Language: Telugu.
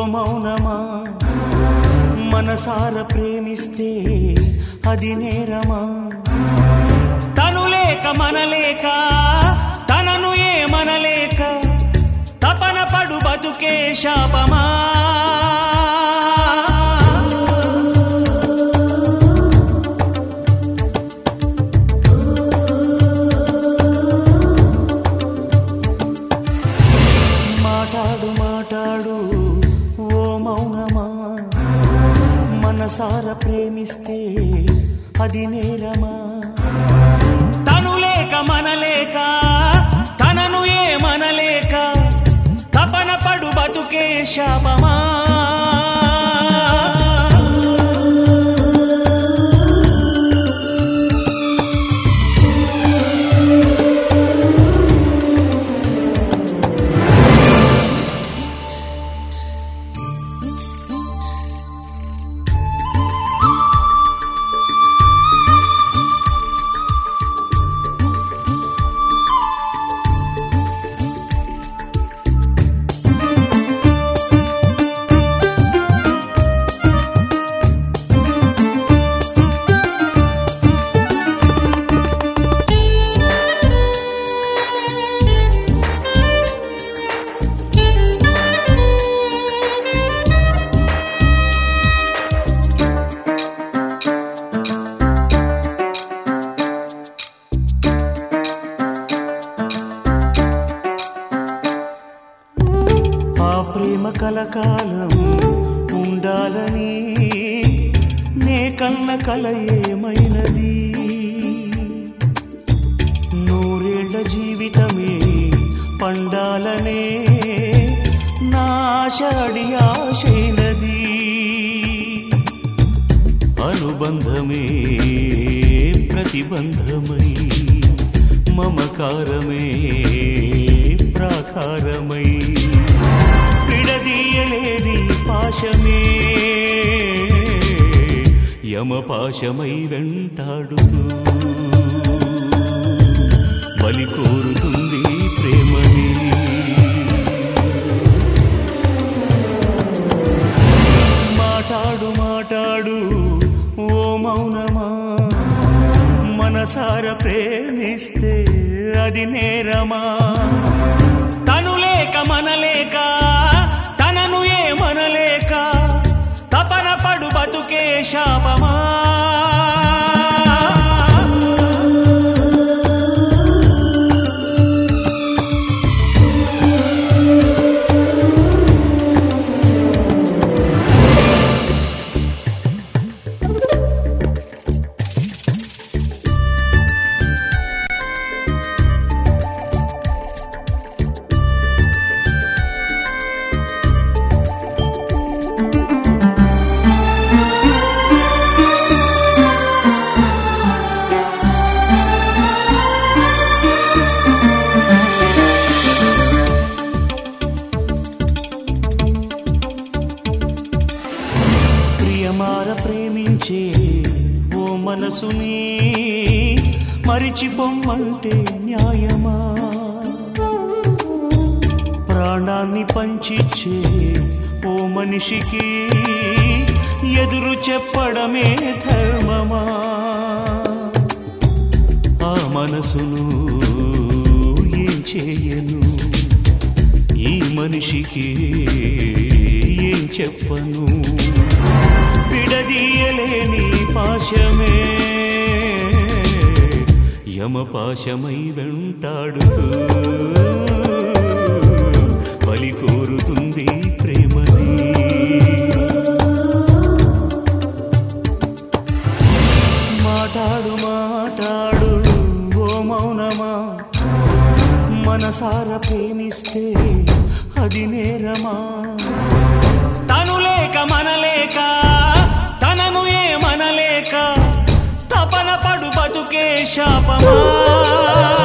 మౌనమా మనసార ప్రేమిస్తే అది నేరమా తను లేక మనలేక తనను ఏమనలేక తపన పడు బతుకే శాపమా మాటాడు మాటాడు ఓ మౌనమా మనసార ప్రేమిస్తే అది నేరమా తను లేక మనలేక తనను ఏమనలేక తపన పడు బతుకే శాపమా ఆ ప్రేమ కలకాలం ఉండాలని నే కన్న కల ఏమైనది నూరేళ్ల జీవితమే పండాలనే నాశాడి ఆశైనది అనుబంధమే ప్రతిబంధమై మమకారమే ప్రాకారమై విడదీయలేని పాశమే యమపాశమై వెంటాడుతూ బలి కోరుతుంది ప్రేమని మాటాడు మాటాడు ఓ మౌనమా మనసార ప్రేమిస్తే అది నేరమా తను లేక మనలేక తనను ఏమనలేక తపన పడు బతుకే శాపమా ప్రియమార ప్రేమించే ఓ మనసుని మరిచిపోమ్మంటే న్యాయమా ప్రాణాన్ని పంచిచ్చే ఓ మనిషికి ఎదురు చెప్పడమే ధర్మమా ఆ మనసును ఏం చేయను ఈ మనిషికి ఏం చెప్పను విడదీయలేని పాశమే యమపాశమై వెంటాడుతూ బలి కోరుతుంది ప్రేమని మాటాడు మాటాడు ఓ మౌనమా మనసార ప్రేమిస్తే అది నేరమా తను లేక మనలేక తనను ఏమనలేక తపన పడు బతుకే శాపమా